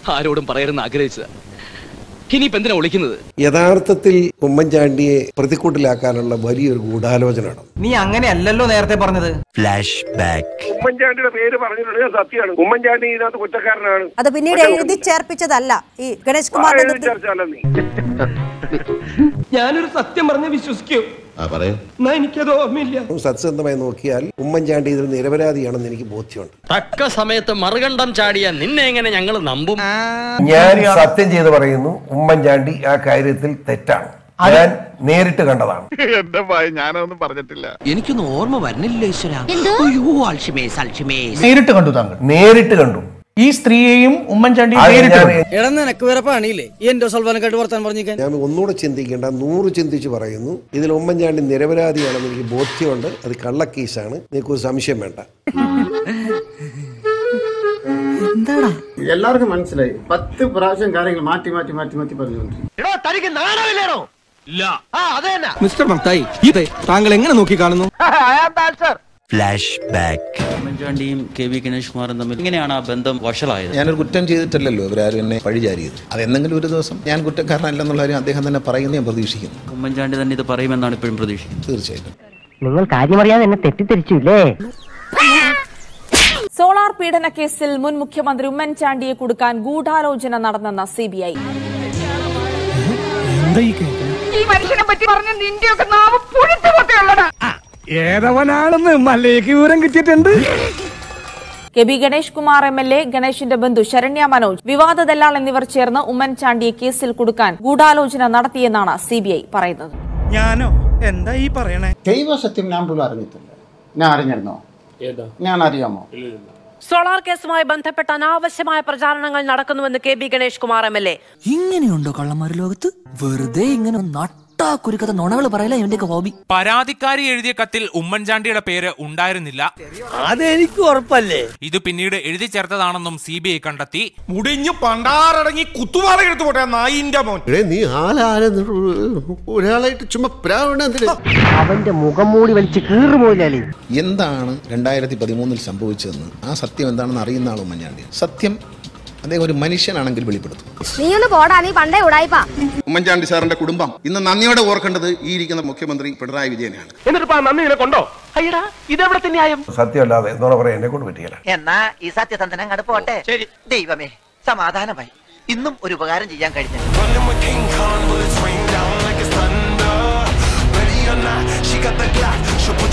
ആരോടും പറയരുന്ന് ആഗ്രഹിച്ചതാ ഇനിയിപ്പോ എന്തിനാ വിളിക്കുന്നത് യഥാർത്ഥത്തിൽ ഉമ്മൻചാണ്ടിയെ പ്രതിക്കൂട്ടിലാക്കാനുള്ള വലിയൊരു ഗൂഢാലോചന നടന്നു നീ അങ്ങനെയല്ലല്ലോ നേരത്തെ പറഞ്ഞത് ഫ്ലാഷ് ബാക്ക് ഉമ്മൻചാണ്ടിയുടെ പേര് പറഞ്ഞിട്ടുണ്ടെങ്കിൽ സത്യമാണ് ഉമ്മൻചാണ്ടി ഇതിനകത്ത് കുറ്റക്കാരനാണ് അത് പിന്നീട് എഴുതി ചേർപ്പിച്ചതല്ല ഈ ഗണേഷ് കുമാർ നേതൃത്വം ചർച്ച നീ ഞാനൊരു സത്യം പറഞ്ഞ് വിശ്വസിക്കൂ എന്നാ എനിക്കത് ഓർമ്മയില്ല സത്യസന്ധമായി നോക്കിയാൽ ഉമ്മൻചാണ്ടി ഇതിൽ നിരപരാധിയാണെന്ന് എനിക്ക് ബോധ്യമുണ്ട് തക്ക സമയത്ത് മറുകണ്ഠം ചാടിയ നിന്നെ എങ്ങനെ ഞങ്ങൾ നമ്പും ഞാൻ സത്യം ചെയ്ത് പറയുന്നു ഉമ്മൻചാണ്ടി ആ കാര്യത്തിൽ തെറ്റാണ് ഞാൻ നേരിട്ട് കണ്ടതാണ് എന്റെ ഭയ ഞാനൊന്നും പറഞ്ഞിട്ടില്ല എനിക്കൊന്നും ഓർമ്മ വരുന്നില്ല ഈശ്വര അയ്യോ അൽഷിമേസ് അൽഷിമേസ് നേരിട്ട് കണ്ടു താങ്കൾ നേരിട്ട് കണ്ടു ഈ സ്ത്രീയെയും ഉമ്മൻചാണ്ടിയും അത് നേരിട്ട് ഞാൻ- കണ്ടു. എടാ നിനക്ക് വേറെ പണിയില്ലേ ഈ എന്റെ സൽവാനക്കായിട്ട് വർത്താൻ പറഞ്ഞിരിക്കാൻ ഞാൻ ഒന്നുകൂടെ ചിന്തിക്കേണ്ട നൂറ് ചിന്തിച്ച് പറയുന്നു ഇതിൽ ഉമ്മൻചാണ്ടി നിരപരാധിയാണെന്ന് എനിക്ക് ബോധ്യമുണ്ട് അത് കള്ളക്കേസാണ് നിങ്ങൾക്ക് ഒരു സംശയം വേണ്ട എല്ലാവർക്കും മനസ്സിലായി പത്ത് പ്രാവശ്യം കാര്യങ്ങൾ മാറ്റി മാറ്റി മാറ്റി മാറ്റി പറഞ്ഞുകൊണ്ടിരിക്കും തനിക്ക് നാണമില്ലേണോ ഇല്ല ആ അത് തന്നെ മിസ്റ്റർ മത്തായി ഇതെ താങ്കൾ എങ്ങനെ നോക്കി കാണുന്നു ഫ്ലാഷ് ബാക്ക് ഉമ്മൻചാണ്ടിയും കെ വി ഗണേഷ് കുമാറും തമ്മിൽ ഇങ്ങനെയാണ് ആ ബന്ധം വഷളായത് ഞാനൊരു കുറ്റം ചെയ്തിട്ടല്ലല്ലോ ഇവരാരും എന്നെ പഴിചാരിയത് അതെന്തെങ്കിലും ഒരു ദിവസം ഞാൻ കുറ്റക്കാരനല്ലെന്നുള്ള കാര്യം അദ്ദേഹം തന്നെ പറയുന്നത് ഞാൻ പ്രതീക്ഷിക്കുന്നു ഉമ്മൻചാണ്ടി തന്നെ ഇത് പറയുമെന്നാണ് ഇപ്പോഴും പ്രതീക്ഷിക്കുന്നത് തീർച്ചയായിട്ടും നിങ്ങൾ കാര്യമറിയാതെ എന്നെ തെറ്റിദ്ധരിച്ചില്ലേ സോളാർ പീഡന കേസിൽ മുൻ മുഖ്യമന്ത്രി ഉമ്മൻചാണ്ടിയെ കൊടുക്കാൻ ഗൂഢാലോചന നടന്നെന്ന സി ബി ഐ ഈ മനുഷ്യനെ പറ്റി പറഞ്ഞ നിന്റെയൊക്കെ നാവ് പുഴുത്തു പൊട്ടിയുള്ളടാ ഏതവനാണെന്ന് മല്ലേക്ക് വിവരം കിട്ടിയിട്ടുണ്ട് K B Ganesh Kumar M L A ഗണേഷിന്റെ ബന്ധു ശരണ്യ മനോജ് വിവാദ ദല്ലാൾ എന്നിവർ ചേർന്ന് ഉമ്മൻചാണ്ടിയെ കേസിൽ കൊടുക്കാൻ ഗൂഢാലോചന നടത്തിയെന്നാണ് സി ബി ഐ പറയുന്നത് ഞാനോ എന്താ ഈ പറയണേ ദൈവസത്യം ഞാൻ പോലും അറിഞ്ഞിട്ടില്ല ഞാൻ അറിഞ്ഞിരുന്നോ ഞാൻ അറിയാമോ സോളാർ കേസുമായി ബന്ധപ്പെട്ട അനാവശ്യമായ പ്രചാരണങ്ങൾ നടക്കുന്നുവെന്ന് K B Ganesh Kumar M L A ഇങ്ങനെയുണ്ടോ കള്ളന്മാര് ലോകത്ത് വെറുതെ ഇങ്ങനെ നട്ടാ കുരുക്കഥ നുണകൾ പറയല ഇവന്റെ ഹോബി പരാതിക്കാരി എഴുതിയ കത്തിൽ ഉമ്മൻചാണ്ടിയുടെ പേര് ഉണ്ടായിരുന്നില്ല അതെനിക്ക് ഉറപ്പല്ലേ ഇത് പിന്നീട് എഴുതി ചേർത്തതാണെന്നും സി ബി ഐ കണ്ടെത്തി മുടിഞ്ഞു പണ്ടാറടങ്ങി കുത്തുവാള എടുത്തു പോട്ടെ നായിന്റെ മോൻ നീ ആളാരെ ഒരാളായിട്ട് ചുമ്മാ പ്രാവണ അവന്റെ മുഖം മൂടി വലിച്ച് കീറുപോയില്ലേ എന്താണ് രണ്ടായിരത്തി പതിമൂന്നിൽ സംഭവിച്ചതെന്ന് ആ സത്യം എന്താണെന്ന് അറിയുന്ന ആൾ ഉമ്മൻചാണ്ടി സത്യം അദ്ദേഹം ഒരു മനുഷ്യനാണെങ്കിൽ വെളിപ്പെടുത്തും നീ ഒന്ന് പോടാ നീ പണ്ടേ ഉടായിപ്പാ ഉമ്മൻചാണ്ടി സാറിന്റെ കുടുംബം ഇന്ന് നന്ദിയോടെ ഓർക്കേണ്ടത് ഈ ഇരിക്കുന്ന മുഖ്യമന്ത്രി പിണറായി വിജയനെയാണ് എന്നിട്ട് നന്ദി നിനക്കൊണ്ടോ അയ്യടാ ഇതെവിടത്തെ ന്യായം സത്യമല്ലാതെ എന്നോട് പറയാൻ എന്നെ കൊണ്ട് പറ്റിയല്ല എന്നാ ഈ സത്യസന്ധനം അങ്ങോട്ട് പോട്ടെ ശരി ദൈവമേ സമാധാനമായി ഇന്നും ഒരു ഉപകാരം ചെയ്യാൻ കഴിഞ്ഞു She got the Glock, she'll put